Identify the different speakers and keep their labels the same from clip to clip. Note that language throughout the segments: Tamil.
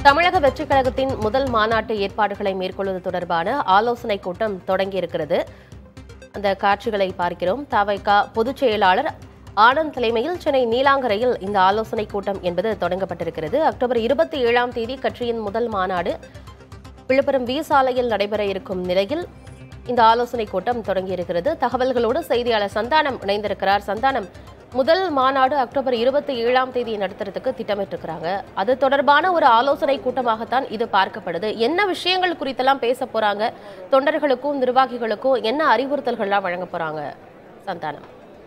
Speaker 1: தமிழக வெற்றிக் கழகத்தின் முதல் மாநாட்டு ஏற்பாடுகளை மேற்கொள்வது தொடர்பான ஆலோசனைக் கூட்டம் தொடங்கியிருக்கிறது அந்த காட்சிகளை பார்க்கிறோம் தவைகா பொதுச் செயலாளர் ஆனந்த் தலைமையில் சென்னை நீலாங்கரையில் இந்த ஆலோசனைக் கூட்டம் என்பது தொடங்கப்பட்டிருக்கிறது அக்டோபர் இருபத்தி ஏழாம் தேதி கட்சியின் முதல் மாநாடு விழுப்புரம் வி சாலையில் நடைபெற இருக்கும் நிலையில் இந்த ஆலோசனைக் கூட்டம் தொடங்கியிருக்கிறது தகவல்களோடு செய்தியாளர் சந்தானம் இணைந்திருக்கிறார் சந்தானம் முதல் மாநாடு அக்டோபர் இருபத்தி ஏழாம் தேதி நடத்துறதுக்கு திட்டமிட்டிருக்கிறாங்க அது தொடர்பான ஒரு ஆலோசனை கூட்டமாகத்தான் இது பார்க்கப்படுது என்ன விஷயங்கள் குறித்தெல்லாம் பேச போறாங்க தொண்டர்களுக்கும் நிர்வாகிகளுக்கும் என்ன அறிவுறுத்தல்கள்லாம் வழங்க போறாங்க சந்தானம்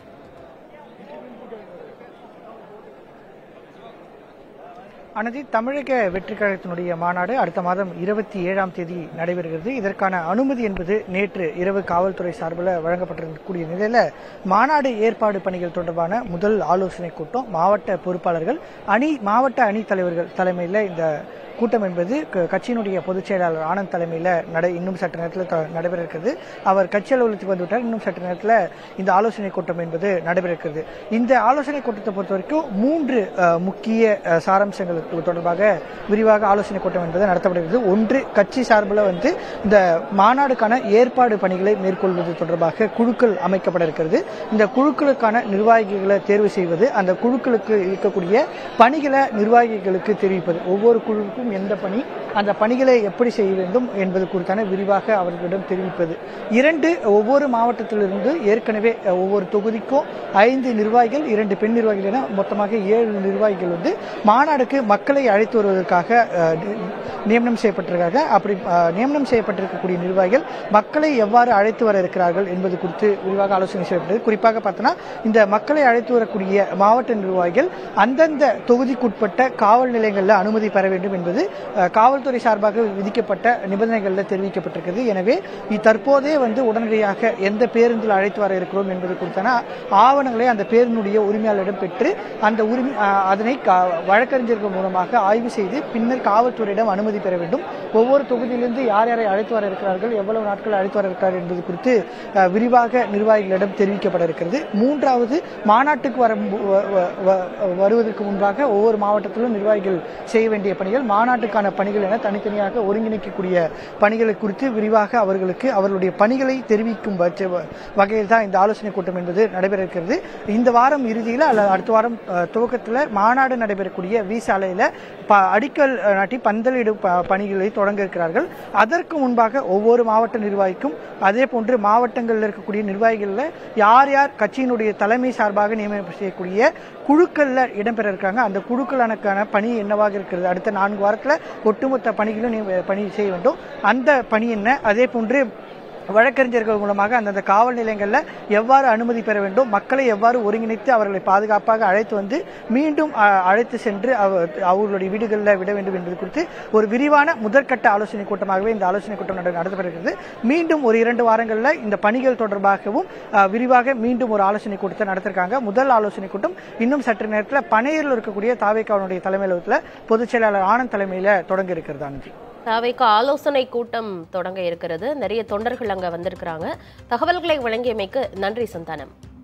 Speaker 2: அனதி தமிழக வெற்றிக் கழகத்தினுடைய மாநாடு அடுத்த மாதம் இருபத்தி ஏழாம் தேதி நடைபெறுகிறது இதற்கான அனுமதி என்பது நேற்று இரவு காவல்துறை சார்பில் வழங்கப்பட்டிருக்கக்கூடிய நிலையில மாநாடு ஏற்பாடு பணிகள் தொடர்பான முதல் ஆலோசனை கூட்டம் மாவட்ட பொறுப்பாளர்கள் அணி மாவட்ட அணி தலைவர்கள் தலைமையில் இந்த கூட்டம் என்பது க- கட்சியினுடைய பொதுச் செயலாளர் ஆனந்த் தலைமையில் நடை இன்னும் சற்று நேரத்தில் த- நடைபெற இருக்கிறது அவர் கட்சி அலுவலகத்துக்கு வந்துவிட்டார் இன்னும் சற்று நேரத்தில் இந்த ஆலோசனை கூட்டம் என்பது நடைபெற இருக்கிறது இந்த ஆலோசனை கூட்டத்தை பொறுத்த வரைக்கும் மூன்று அஹ், முக்கிய அஹ், சாராம்சங்கள் தொடர்பாக விரிவாக ஆலோசனை கூட்டம் என்பது நடத்தப்படுகிறது ஒன்று கட்சி சார்பில் வந்து இந்த மாநாடுக்கான ஏற்பாடு பணிகளை மேற்கொள்வது தொடர்பாக குழுக்கள் அமைக்கப்பட இருக்கிறது இந்த குழுக்களுக்கான நிர்வாகிகளை தேர்வு செய்வது அந்த குழுக்களுக்கு இருக்கக்கூடிய பணிகளை நிர்வாகிகளுக்கு தெரிவிப்பது ஒவ்வொரு குழுவுக்கும் எந்த பணி அந்த பணிகளை எப்படி செய்ய வேண்டும் என்பது குறித்தான விரிவாக அவர்களிடம் தெரிவிப்பது இரண்டு ஒவ்வொரு மாவட்டத்திலிருந்து ஏற்கனவே அஹ், ஒவ்வொரு தொகுதிக்கும் ஐந்து நிர்வாகிகள் இரண்டு பெண் நிர்வாகிகள் என மொத்தமாக ஏழு நிர்வாகிகள் வந்து மாநாடுக்கு மக்களை அழைத்து வருவதற்காக அஹ், நி- நியமனம் செய்யப்பட்டிருக்காங்க அப்படி அஹ், நியமனம் செய்யப்பட்டிருக்கக்கூடிய நிர்வாகிகள் மக்களை எவ்வாறு அழைத்து வர இருக்கிறார்கள் என்பது குறித்து விரிவாக ஆலோசனை செய்யப்பட்டது குறிப்பாக பார்த்தோன்னா இந்த மக்களை அழைத்து வரக்கூடிய மாவட்ட நிர்வாகிகள் அந்தந்த தொகுதிக்குட்பட்ட காவல் நிலையங்களில் அனுமதி பெற வேண்டும் என்பது அஹ், காவல்துறை சார்பாக விதிக்கப்பட்ட நிபந்தனைகளில் தெரிவிக்கப்பட்டிருக்கிறது எனவே இ- தற்போதே வந்து உடனடியாக எந்த பேருந்தில் அழைத்து வர இருக்கிறோம் என்பது குறித்தான ஆவணங்களை அந்த பேருந்துடைய உரிமையாளரிடம் பெற்று அந்த உரிமை அஹ், அதனை கா- வழக்கறிஞர்கள் மூலமாக ஆய்வு செய்து பின்னர் காவல்துறையிடம் அனுமதி பெற வேண்டும் ஒவ்வொரு தொகுதியிலிருந்து யார் யாரை அழைத்து வர இருக்கிறார்கள் எவ்வளவு நாட்கள் அழைத்து வர இருக்கிறார்கள் என்பது குறித்து அஹ், விரிவாக நிர்வாகிகளிடம் தெரிவிக்கப்பட இருக்கிறது மூன்றாவது மாநாட்டுக்கு வர வ- வ- வ- வருவதற்கு முன்பாக ஒவ்வொரு மாவட்டத்திலும் நிர்வாகிகள் செய்ய வேண்டிய பணிகள் மாநாட்டுக்கான பணிகள் என தனித்தனியாக ஒருங்கிணைக்கக்கூடிய பணிகளை குறித்து விரிவாக அவர்களுக்கு அவர்களுடைய பணிகளை தெரிவிக்கும் பட்ச- வகையில் தான் இந்த ஆலோசனை கூட்டம் என்பது நடைபெற இருக்கிறது இந்த வாரம் இறுதியில் அல்லது அடுத்த வாரம் அஹ், துவக்கத்தில் மாநாடு நடைபெறக்கூடிய வி சாலையில ப- அடிக்கல் அஹ், நாட்டி பந்தலிடும் ப- பணிகளை தொடங்க இருக்கிறார்கள் அதற்கு முன்பாக ஒவ்வொரு மாவட்ட நிர்வாகிக்கும் அதே போன்று மாவட்டங்களில் இருக்கக்கூடிய நிர்வாகிகளில் யார் யார் கட்சியினுடைய தலைமை சார்பாக நியமனம் செய்யக்கூடிய குழுக்கள்ல இடம்பெற இருக்காங்க அந்த குழுக்களுக்கான பணி என்னவாக இருக்கிறது அடுத்த நான்கு வாரத்தில் ஒட்டுமொத்த பணிகளும் நீ- பணி செய்ய வேண்டும் அந்த பணி என்ன அதே போன்று வழக்கறிஞர்கள் மூலமாக அந்தந்த காவல் நிலையங்களில் எவ்வாறு அனுமதி பெற வேண்டும் மக்களை எவ்வாறு ஒருங்கிணைத்து அவர்களை பாதுகாப்பாக அழைத்து வந்து மீண்டும் அ, அழைத்து சென்று அவ- அவர்களுடைய வீடுகளில் விட வேண்டும் என்பது குறித்து ஒரு விரிவான முதற்கட்ட ஆலோசனை கூட்டமாகவே இந்த ஆலோசனை கூட்டம் நட- நடத்தப்படுகிறது மீண்டும் ஒரு இரண்டு வாரங்களில் இந்த பணிகள் தொடர்பாகவும் அ, விரிவாக மீண்டும் ஒரு ஆலோசனை கூட்டத்தை நடத்திருக்காங்க முதல் ஆலோசனை கூட்டம் இன்னும் சற்று நேரத்தில் பனையூரில் இருக்கக்கூடிய தாவேக்காவனுடைய தலைமையிலத்தில் பொதுச் செயலாளர் ஆனந்த் தலைமையில் தொடங்க இருக்கிறது ஆனந்தி
Speaker 1: தாவைக்கு ஆலோசனை கூட்டம் தொடங்க இருக்கிறது நிறைய தொண்டர்கள் அங்க வந்திருக்கிறாங்க தகவல்களை வழங்கியமைக்கு நன்றி சந்தானம்